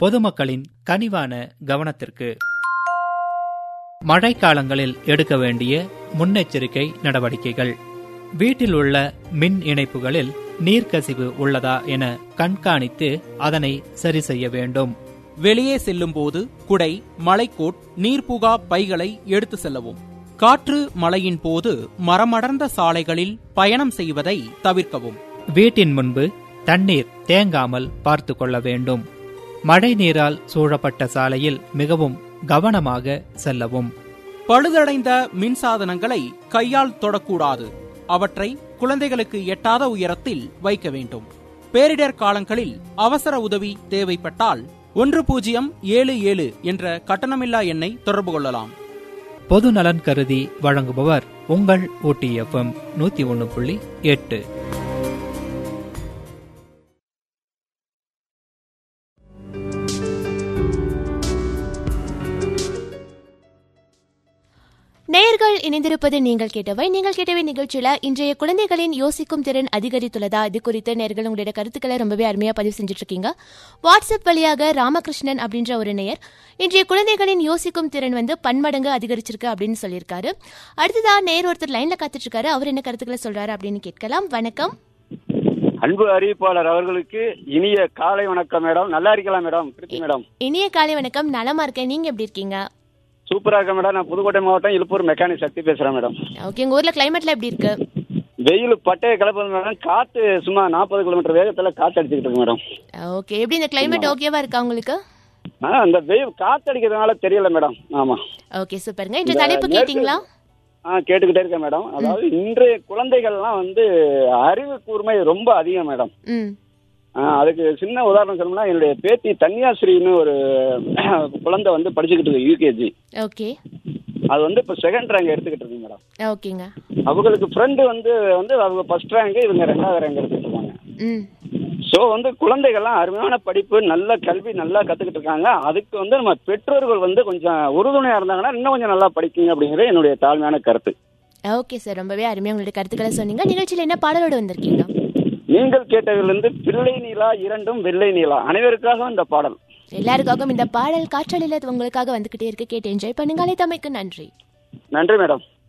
பொதுமக்களின் கனிவான கவனத்திற்கு மழைக்காலங்களில் எடுக்க வேண்டிய முன்னெச்சரிக்கை நடவடிக்கைகள் வீட்டில் உள்ள மின் இணைப்புகளில் நீர்க்கசிவு உள்ளதா என கண்காணித்து அதனை சரி செய்ய வேண்டும் வெளியே செல்லும்போது குடை மலைக்கோட் நீர்புகா பைகளை எடுத்து செல்லவும் காற்று மழையின் போது மரமடர்ந்த சாலைகளில் பயணம் செய்வதை தவிர்க்கவும் வீட்டின் முன்பு தண்ணீர் தேங்காமல் பார்த்து கொள்ள வேண்டும் மழை நீரால் சூழப்பட்ட சாலையில் மிகவும் கவனமாக செல்லவும் பழுதடைந்த மின்சாதனங்களை கையால் தொடக்கூடாது அவற்றை குழந்தைகளுக்கு எட்டாத உயரத்தில் வைக்க வேண்டும் பேரிடர் காலங்களில் அவசர உதவி தேவைப்பட்டால் ஒன்று பூஜ்ஜியம் ஏழு ஏழு என்ற கட்டணமில்லா எண்ணை தொடர்பு கொள்ளலாம் பொது நலன் கருதி வழங்குபவர் உங்கள் ஊட்டி எஃப்எம் நூத்தி ஒன்னு புள்ளி எட்டு நேயர்கள் இணைந்திருப்பது நீங்கள் கேட்டவை நீங்கள் கேட்டவை நிகழ்ச்சியில இன்றைய குழந்தைகளின் யோசிக்கும் திறன் அதிகரித்துள்ளதா இது குறித்து நேயர்கள் உங்களுடைய கருத்துக்களை ரொம்பவே அருமையா பதிவு செஞ்சுட்டு இருக்கீங்க வாட்ஸ்அப் வழியாக ராமகிருஷ்ணன் அப்படின்ற ஒரு நேயர் இன்றைய குழந்தைகளின் யோசிக்கும் திறன் வந்து பன்மடங்கு அதிகரிச்சிருக்கு அப்படின்னு சொல்லியிருக்காரு அடுத்ததா நேயர் ஒருத்தர் லைன்ல காத்துட்டு இருக்காரு அவர் என்ன கருத்துக்களை சொல்றாரு அப்படின்னு கேட்கலாம் வணக்கம் அன்பு அறிவிப்பாளர் அவர்களுக்கு இனிய காலை வணக்கம் மேடம் நல்லா இருக்கலாம் மேடம் பிரித்தி மேடம் இனிய காலை வணக்கம் நலமா இருக்கேன் நீங்க எப்படி இருக்கீங்க சூப்பரா இருக்க மேடம் நான் புதுக்கோட்டை மாவட்டம் இழுப்பூர் மெக்கானிக் சக்தி பேசுறேன் மேடம் ஓகே உங்க ஊர்ல கிளைமேட்ல எப்படி இருக்கு வெயில் பட்டையை கிளப்புது மேடம் காத்து சும்மா நாற்பது கிலோமீட்டர் வேகத்துல காத்து அடிச்சுக்கிட்டு இருக்கு மேடம் ஓகே எப்படி இந்த கிளைமேட் ஓகேவா இருக்கா உங்களுக்கு ஆ அந்த வெயில் காத்து அடிக்கிறதுனால தெரியல மேடம் ஆமா ஓகே சூப்பருங்க இன்று தலைப்பு கேட்டீங்களா ஆ கேட்டுக்கிட்டே இருக்கேன் மேடம் அதாவது இன்றைய குழந்தைகள்லாம் வந்து அறிவு கூர்மை ரொம்ப அதிகம் மேடம் ம் ஆ, அதுக்கு சின்ன உதாரணம் சொல்லணும்னா என்னுடைய பேத்தி தன்யாஸ்ரீன்னு ஒரு குழந்தை வந்து படிச்சுக்கிட்டு இருக்கு யூகேஜி ஓகே அது வந்து இப்போ செகண்ட் ரேங்க் எடுத்துக்கிட்டு இருக்கு மேடம் ஓகேங்க அவங்களுக்கு ஃப்ரெண்டு வந்து வந்து அவங்க ஃபர்ஸ்ட் ரேங்க் இவங்க ரெண்டாவது ரேங்க் எடுத்துட்டு இருக்காங்க ம் ஸோ வந்து குழந்தைகள்லாம் அருமையான படிப்பு நல்ல கல்வி நல்லா கற்றுக்கிட்டு இருக்காங்க அதுக்கு வந்து நம்ம பெற்றோர்கள் வந்து கொஞ்சம் உறுதுணையாக இருந்தாங்கன்னா இன்னும் கொஞ்சம் நல்லா படிக்குங்க அப்படிங்கிறது என்னுடைய தாழ்மையான கருத்து ஓகே சார் ரொம்பவே அருமையாக உங்களுடைய கருத்துக்களை சொன்னீங்க நிகழ்ச்சியில் என்ன பாடலோடு வந்திருக்கீங்க நீங்கள் கேட்டதிலிருந்து பிள்ளை நீலா இரண்டும் வெள்ளை நீலா அனைவருக்காகவும் இந்த பாடல் எல்லாருக்காகவும் இந்த பாடல் காற்றலில் உங்களுக்காக வந்துகிட்டே இருக்கு கேட்டு என்ஜாய் பண்ணுங்க அழைத்தமைக்கு நன்றி நன்றி மேடம்